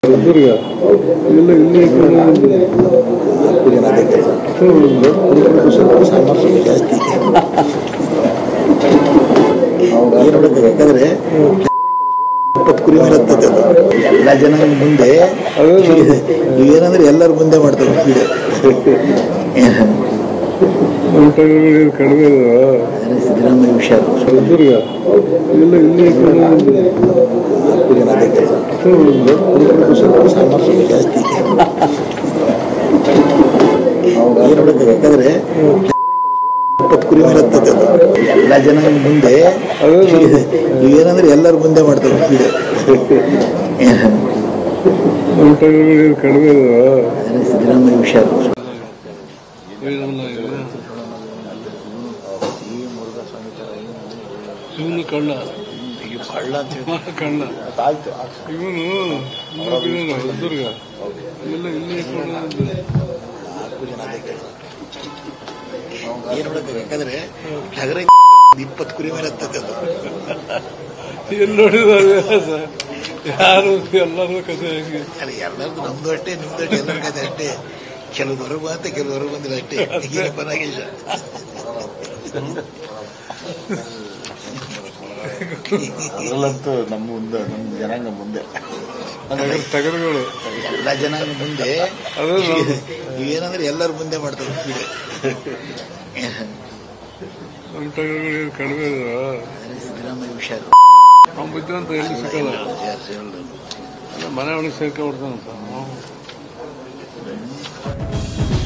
ಚಿತ್ರದುರ್ಗ ಎಲ್ಲ ಇಲ್ಲಿ ಈ ಕಡೆ ಒಂದು ಸಾಮರ್ಥ್ಯ ಜಾಸ್ತಿ ಏನು ಯಾಕಂದ್ರೆ ಇಪ್ಪತ್ತು ಕುರಿ ಮೇಲೆ ಹತ್ತೈತೆ ಅದು ಎಲ್ಲ ಜನ ಮುಂದೆ ಏನಂದ್ರೆ ಎಲ್ಲರ ಮುಂದೆ ಮಾಡ್ತಾರೆ ವಿಡಿಯೋ ಊಟಗಳು ಕಡಿಮೆ ಇದಾವ ಸಿದ್ದರಾಮಯ್ಯ ಹುಷಾರು ಚಿತ್ರದುರ್ಗ ಎಲ್ಲ ಇಲ್ಲಿ ಈ ಕಡೆ ಒಂದು ಸಾಮರ್ಥ್ಯ ಜಾಸ್ತಿ ಏನು ಯಾಕಂದ್ರೆ ಇಪ್ಪತ್ತು ಕುರಿ ಮೇಲೆ ಹತ್ತೈತೆ ಅದು ಎಲ್ಲ ಜನ ಮುಂದೆ ಏನಂದ್ರೆ ಎಲ್ಲರ ಮುಂದೆ ಮಾಡ್ತಾರೆ ವಿಡಿಯೋ ಊಟಗಳು ಕಡಿಮೆ ಇದಾವ ಸಿದ್ದರಾಮಯ್ಯ ಹುಷಾರು ಇವನು ಕಳ್ಳ ಕಳ್ಳ ಇವನು ಚಿತ್ರದುರ್ಗ ಎಲ್ಲ ಇಲ್ಲಿ ಈ ಕಡೆ ಒಂದು ಏನು ಯಾಕಂದ್ರೆ ನಗರ ಇಪ್ಪತ್ತು ಕುರಿ ಮೇಲೆ ಹತ್ತೈತೆ ಅದು ಎಲ್ಲಿ ನೋಡಿದ್ರೆ ಸರ್ ಯಾರು ಎಲ್ಲರೂ ಕಥೆ ಹೆಂಗೆ ಅಲ್ಲ ಎಲ್ಲರದು ನಮ್ದು ಅಷ್ಟೇ ನಿಮ್ದು ಅಷ್ಟೇ ಎಲ್ಲರ ಕತೆ ಅಷ್ಟೇ ಕೆಲವು ಹೊರಗೆ ಬಂತ ಕೆಲವು ಹೊರಗೆ ಬಂದಿಲ್ಲ ಅಷ್ಟೇ ಈಗೇನಪ್ಪ ನಾಗೇಶ ಅದರಲ್ಲಂತೂ ನಮ್ಮ ಮುಂದೆ ನಮ್ಮ ಜನಾಂಗ ಮುಂದೆ ಟಗರುಗಳು ಎಲ್ಲ ಜನಾಂಗ ಮುಂದೆ ಅದು ಏನಂದ್ರೆ ಎಲ್ಲರ ಮುಂದೆ ಮಾಡ್ತಾರೆ ವಿಡಿಯೋ ನಮ್ಮ ಟಗರುಗಳು ಕಡಿಮೆ ಇದಾವ ಸಿದ್ದರಾಮಯ್ಯ ಹುಷಾರು ನಮ್ಮ ಬುದ್ಧಿವಂತ ಎಲ್ಲಿ ಸಿಕ್ಕಲ್ಲ ಎಲ್ಲ ಮನೆ ಒಳಗೆ ಸೇರ್ಕೊಂಡ್ಬಿಡ್ತಾನೆ ಸರ್